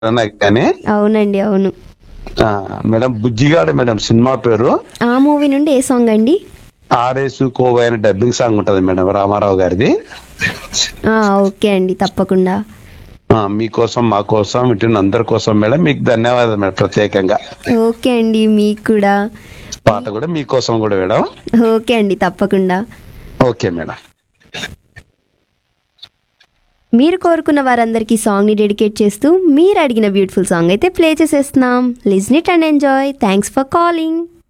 ఎవరైనా కానీ అవునండి అవును ఆ, మేడం బుజ్జిగాడు మేడం సినిమా పేరు ఆ మూవీ నుండి ఏ సాంగ్ అండి ఆర్ఎస్ కోవై అనే డబ్బింగ్ సాంగ్ ఉంటది మేడం రామారావు గారిది ఆ, ఓకే అండి తప్పకుండా ఆ, మీకోసం మా కోసం ఇటు అందరి కోసం మేడం మీకు ధన్యవాదాలు మేడం ప్రత్యేకంగా ఓకే అండి మీకు కూడా పాట కూడా మీకోసం కూడా మేడం ఓకే అండి తప్పకుండా ఓకే మేడం మీరు కోరుకున్న వారందరికీ సాంగ్ని డెడికేట్ చేస్తూ మీరు అడిగిన బ్యూటిఫుల్ సాంగ్ అయితే ప్లే చేసేస్తున్నాం listen it and enjoy thanks for calling